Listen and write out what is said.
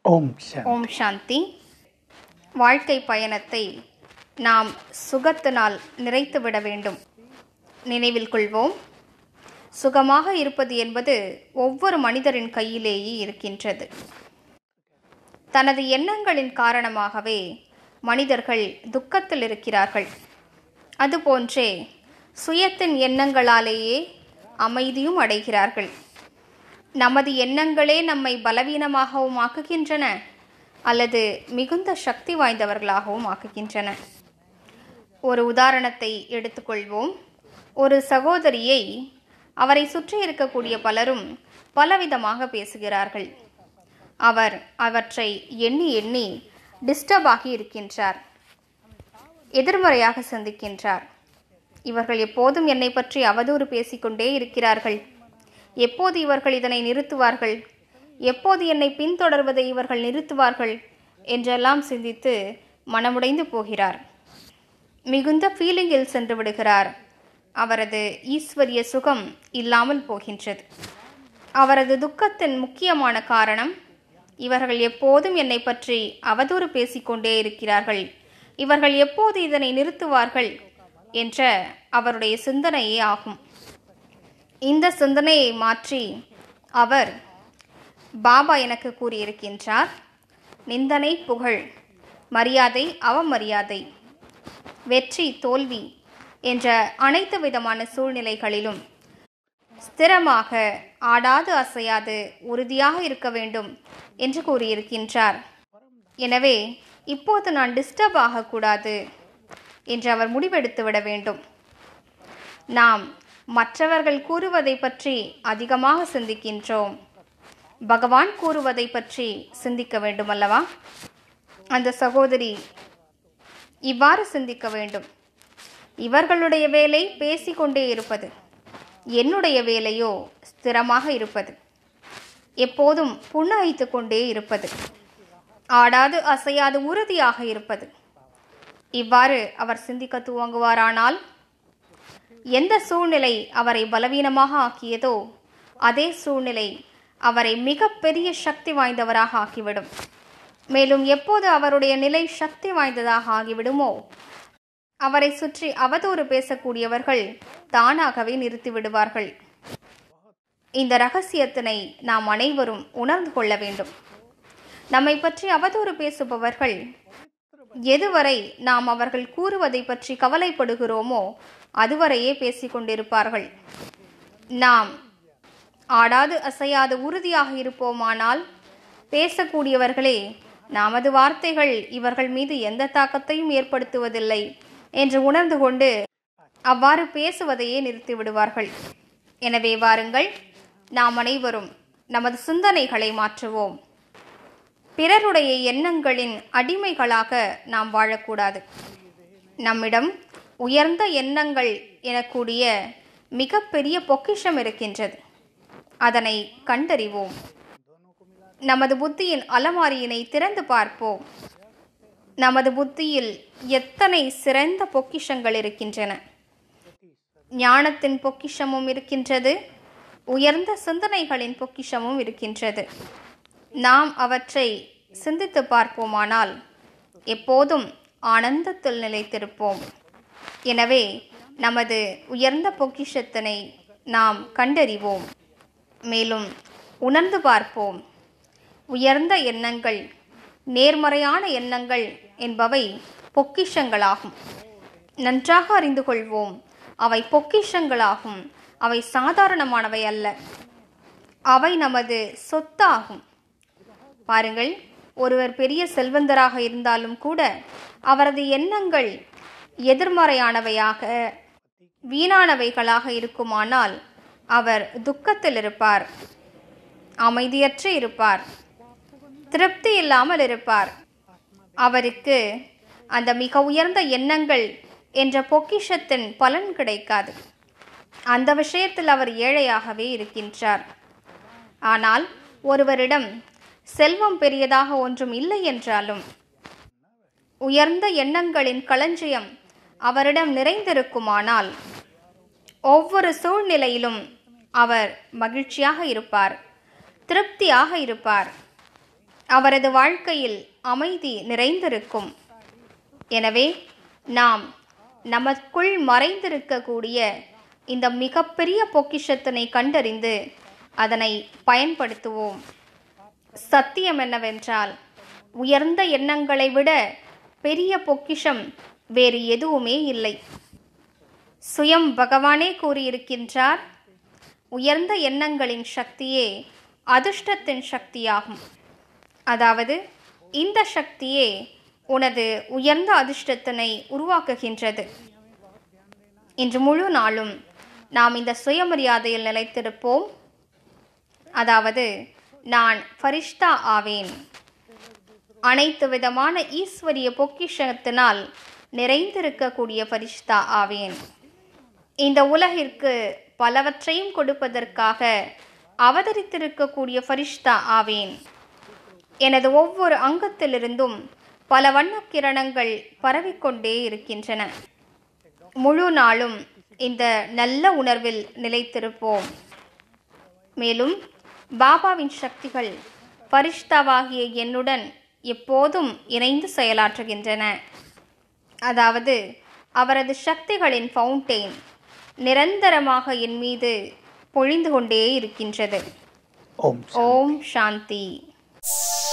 ஓம் சாந்தி ஓம் சாந்தி வாழ்க்கை பயணத்தை நாம் சுகத்தினால் நிறைத்துவிட வேண்டும் நினைவில் கொள்வோம் சுகமாக இருப்பது என்பது ஒவ்வொரு மனிதரின் கையிலேயே இருக்கின்றது தனது எண்ணங்களின் காரணமாகவே மனிதர்கள் துக்கத்தில் இருக்கிறார்கள் அதுபோன்றே சுயத்தின் எண்ணங்களாலேயே அமைதியும் அடைகிறார்கள் நமது எண்ணங்களே நம்மை பலவீனமாகவும் ஆக்குகின்றன அல்லது மிகுந்த சக்தி வாய்ந்தவர்களாகவும் ஆக்குகின்றன ஒரு உதாரணத்தை எடுத்துக்கொள்வோம் ஒரு சகோதரியை அவரை சுற்றி இருக்கக்கூடிய பலரும் பலவிதமாக பேசுகிறார்கள் அவர் அவற்றை எண்ணி எண்ணி டிஸ்டர்ப் ஆகி இருக்கின்றார் எதிர்மறையாக சிந்திக்கின்றார் இவர்கள் எப்போதும் என்னை பற்றி அவதூறு பேசிக்கொண்டே இருக்கிறார்கள் எப்போது இவர்கள் இதனை நிறுத்துவார்கள் எப்போது என்னை பின்தொடர்வதை இவர்கள் நிறுத்துவார்கள் என்றெல்லாம் சிந்தித்து மனமுடைந்து போகிறார் மிகுந்த ஃபீலிங்கில் சென்று விடுகிறார் அவரது ஈஸ்வரிய சுகம் இல்லாமல் போகின்றது அவரது துக்கத்தின் முக்கியமான காரணம் இவர்கள் எப்போதும் என்னை பற்றி அவதூறு பேசிக்கொண்டே இருக்கிறார்கள் இவர்கள் எப்போது இதனை நிறுத்துவார்கள் என்ற அவருடைய சிந்தனையே ஆகும் இந்த சிந்தனையை மாற்றி அவர் பாபா எனக்கு கூறியிருக்கின்றார் நிந்தனை புகழ் மரியாதை அவமரியாதை வெற்றி தோல்வி என்ற அனைத்து விதமான சூழ்நிலைகளிலும் ஸ்திரமாக ஆடாது அசையாது உறுதியாக இருக்க வேண்டும் என்று கூறியிருக்கின்றார் எனவே இப்போது நான் டிஸ்டர்ப் ஆகக்கூடாது என்று அவர் முடிவெடுத்து விட வேண்டும் நாம் மற்றவர்கள் கூறுவதை பற்றி அதிகமாக சிந்திக்கின்றோம் பகவான் கூறுவதை பற்றி சிந்திக்க வேண்டும் அல்லவா அந்த சகோதரி இவ்வாறு சிந்திக்க வேண்டும் இவர்களுடைய வேலை பேசிக்கொண்டே இருப்பது என்னுடைய வேலையோ ஸ்திரமாக இருப்பது எப்போதும் புன்னகைத்து கொண்டே இருப்பது ஆடாது அசையாது உறுதியாக இருப்பது இவ்வாறு அவர் சிந்திக்க துவங்குவாரானால் எந்த சூழ்நிலை அவரை பலவீனமாக ஆக்கியதோ அதே சூழ்நிலை அவரை மிகப்பெரிய சக்தி வாய்ந்தவராக ஆக்கிவிடும் மேலும் எப்போது அவருடைய நிலை சக்தி வாய்ந்ததாக ஆகிவிடுமோ அவரை சுற்றி அவதூறு பேசக்கூடியவர்கள் தானாகவே நிறுத்தி விடுவார்கள் இந்த ரகசியத்தினை நாம் அனைவரும் உணர்ந்து கொள்ள வேண்டும் நம்மை பற்றி அவதூறு பேசுபவர்கள் எதுவரை நாம் அவர்கள் கூறுவதை பற்றி கவலைப்படுகிறோமோ அதுவரையே பேசிக்கொண்டிருப்பார்கள் நாம் ஆடாது அசையாது உறுதியாக இருப்போமானால் பேசக்கூடியவர்களே நமது வார்த்தைகள் இவர்கள் மீது எந்த தாக்கத்தையும் ஏற்படுத்துவதில்லை என்று உணர்ந்து கொண்டு அவ்வாறு பேசுவதையே நிறுத்தி விடுவார்கள் எனவே வாருங்கள் நாம் அனைவரும் நமது சிந்தனைகளை மாற்றுவோம் பிறருடைய எண்ணங்களின் அடிமைகளாக நாம் வாழக்கூடாது நம்மிடம் உயர்ந்த எண்ணங்கள் எனக்கூடிய மிகப்பெரிய பொக்கிஷம் இருக்கின்றது அதனை கண்டறிவோம் நமது புத்தியின் அலமாரியினை திறந்து பார்ப்போம் நமது புத்தியில் எத்தனை சிறந்த பொக்கிஷங்கள் இருக்கின்றன ஞானத்தின் பொக்கிஷமும் இருக்கின்றது உயர்ந்த சிந்தனைகளின் பொக்கிஷமும் இருக்கின்றது நாம் அவற்றை சிந்தித்து பார்ப்போமானால் எப்போதும் ஆனந்தத்தில் நிலைத்திருப்போம் எனவே நமது உயர்ந்த பொக்கிஷத்தினை நாம் கண்டறிவோம் மேலும் உணர்ந்து பார்ப்போம் உயர்ந்த எண்ணங்கள் நேர்மறையான எண்ணங்கள் என்பவை பொக்கிஷங்களாகும் நன்றாக அறிந்து கொள்வோம் அவை பொக்கிஷங்களாகும் அவை சாதாரணமானவை அல்ல அவை நமது சொத்தாகும் பாருங்கள் ஒருவர் பெரிய செல்வந்தராக இருந்தாலும் கூட அவரது எண்ணங்கள் எதிர்மறையானவையாக வீணானவைகளாக இருக்குமானால் அவர் துக்கத்தில் இருப்பார் அமைதியற்று இருப்பார் திருப்தி இல்லாமல் இருப்பார் அவருக்கு அந்த மிக உயர்ந்த எண்ணங்கள் என்ற பொக்கிஷத்தின் பலன் கிடைக்காது அந்த விஷயத்தில் அவர் ஏழையாகவே இருக்கின்றார் ஆனால் ஒருவரிடம் செல்வம் பெரியதாக ஒன்றும் இல்லை என்றாலும் உயர்ந்த எண்ணங்களின் களஞ்சியம் அவரிடம் நிறைந்திருக்குமானால் ஒவ்வொரு சூழ்நிலையிலும் அவர் மகிழ்ச்சியாக இருப்பார் திருப்தியாக இருப்பார் அவரது வாழ்க்கையில் அமைதி நிறைந்திருக்கும் எனவே நாம் நமக்குள் மறைந்திருக்கக்கூடிய இந்த மிகப்பெரிய பொக்கிஷத்தினை கண்டறிந்து அதனை பயன்படுத்துவோம் சத்தியம் என்னவென்றால் உயர்ந்த எண்ணங்களை விட பெரிய பொக்கிஷம் வேறு எதுவுமே இல்லை சுயம் பகவானே கூறியிருக்கின்றார் உயர்ந்த எண்ணங்களின் சக்தியே அதிர்ஷ்டத்தின் சக்தியாகும் அதாவது இந்த சக்தியே உனது உயர்ந்த அதிர்ஷ்டத்தினை உருவாக்குகின்றது இன்று முழு நாளும் நாம் இந்த சுயமரியாதையில் நிலைத்திருப்போம் அதாவது நான் ஃபரிஷ்தா ஆவேன் அனைத்து விதமான ஈஸ்வரிய பொக்கிஷத்தினால் நிறைந்திருக்கக்கூடிய ஃபரிஷ்தா ஆவேன் இந்த உலகிற்கு பலவற்றையும் கொடுப்பதற்காக அவதரித்திருக்கக்கூடிய ஃபரிஷ்தா ஆவேன் எனது ஒவ்வொரு அங்கத்திலிருந்தும் பல வண்ணக் கிரணங்கள் பரவிக்கொண்டே இருக்கின்றன முழு நாளும் இந்த நல்ல உணர்வில் நிலைத்திருப்போம் மேலும் பாபாவின் சக்திகள் பரிஷ்தாவாகிய என்னுடன் எப்போதும் இணைந்து செயலாற்றுகின்றன அதாவது அவரது சக்திகளின் ஃபவுண்டெயின் நிரந்தரமாக என் மீது பொழிந்து கொண்டே இருக்கின்றது ஓம் ஓம் சாந்தி